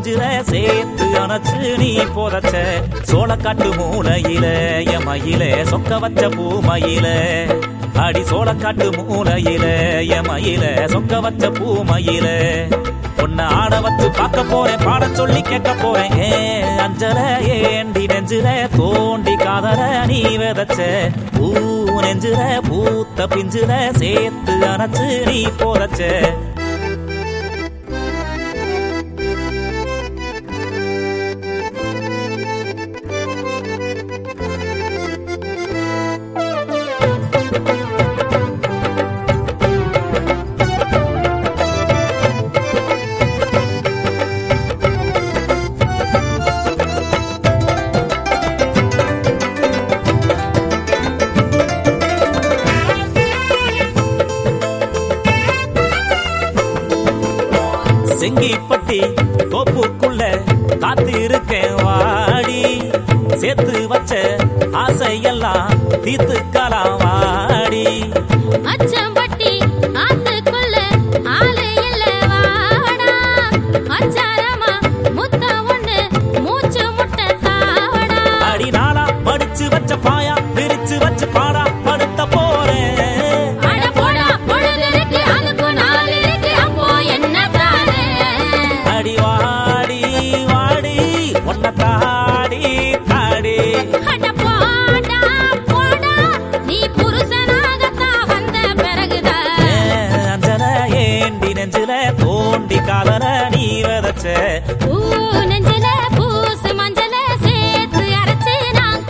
நெஞ்சில சேர்த்து அணைச்சு நீ போதச்ச சோளக்காட்டு மூலையில எமையில சொக்க வச்ச பூமையில அடி சோளக்காட்டு மூலையில எமையில சொக்க வச்ச பூமையில உன்னை ஆட வச்சு பார்க்க போறேன் பாட சொல்லி கேட்க போறேன் ஏ அஞ்சல ஏண்டி நெஞ்சில தோண்டி காதல நீ விதச்ச பூ நெஞ்சில பூத்த பிஞ்சில சேர்த்து அணைச்சு நீ போதச்ச செங்கிப்பட்டி கோப்புக்குள்ள காத்திருக்கேன் வாடி சேர்த்து வச்ச ஆசையெல்லாம் தீர்த்துக்கலாம் வாடி அச்சம்பட்டி ஆத்துக்குள்ள ஆளு இல்ல வாடா அச்சாரமா முத்த ஒண்ணு மூச்சு முட்டை தாடா அடி நாளா படிச்சு வச்ச பாயா விரிச்சு வச்சு பாடா படுத்த போறேன் அட போடா பொழுது இருக்கு அதுக்கு நாள் இருக்கு அப்போ என்ன தானே அடி வாடி வாடி ஒன்ன தாடி தாடி அட போடா போடா நீ புருஷனாகத்தான் வந்த பிறகுதான் ஏ, அஞ்சல ஏண்டி நெஞ்சில தோண்டி காதல நீ விதச்ச பூ நெஞ்சில பூசு மஞ்சள சேர்த்து அரைச்சு நான்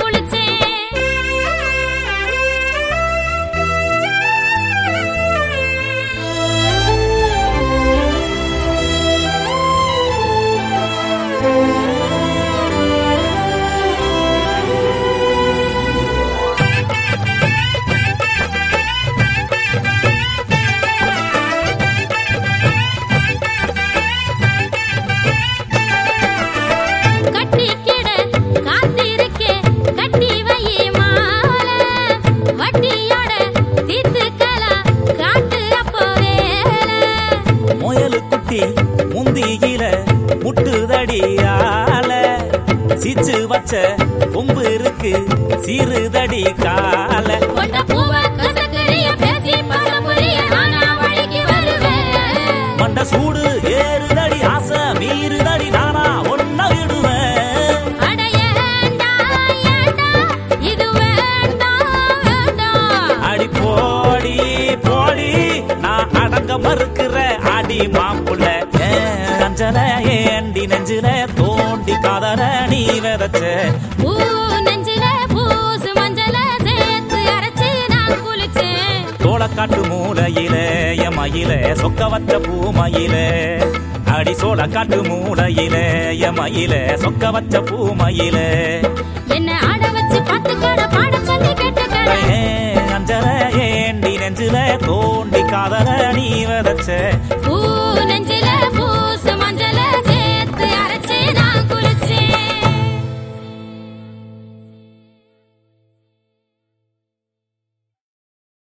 கட்டிக்கிட காத்திருக்கே கட்டி வை மாலை வட்டியோட தீத்துக்கலாம் காட்டு அப்போ வேலை முயலு குட்டி முந்தியில முட்டுதடி ஆல சிச்சு வச்ச கொம்பு இருக்கு சீருதடி கால கொண்ட பூவ கசக்கரிய பேசி பசபுரிய நானா வழிக்கு வருவேன் மண்ட சூடு ஏறுதடி ஆசை மீறுதடி நானா ஒன்ன விடுவேன் அட ஏண்டா ஏண்டா இது வேண்டாம் வேண்டாம் அடி போடி போடி நான் அடங்க மறுக்கிற அடி மாப்புள்ள ஏன் அஞ்சல ஏண்டி நெஞ்சில தோண்டி காதல நீ விதச்ச பூ நெஞ்சில பூசு மஞ்சள சேர்த்து அரைச்சு நான் குளிச்சேன் சோளக்காட்டு மூலையில எமையில சொக்க வச்ச பூமையில அடி சோளக்காட்டு மூலையில எமையில சொக்க வச்ச பூமையில என்ன ஆட வச்சு பாட்டு கடை பாட சொல்லி கேட்டுக்கட ஏன் அஞ்சல ஏண்டி நெஞ்சில தோண்டி காதல நீ விதச்ச பூ நெஞ்சில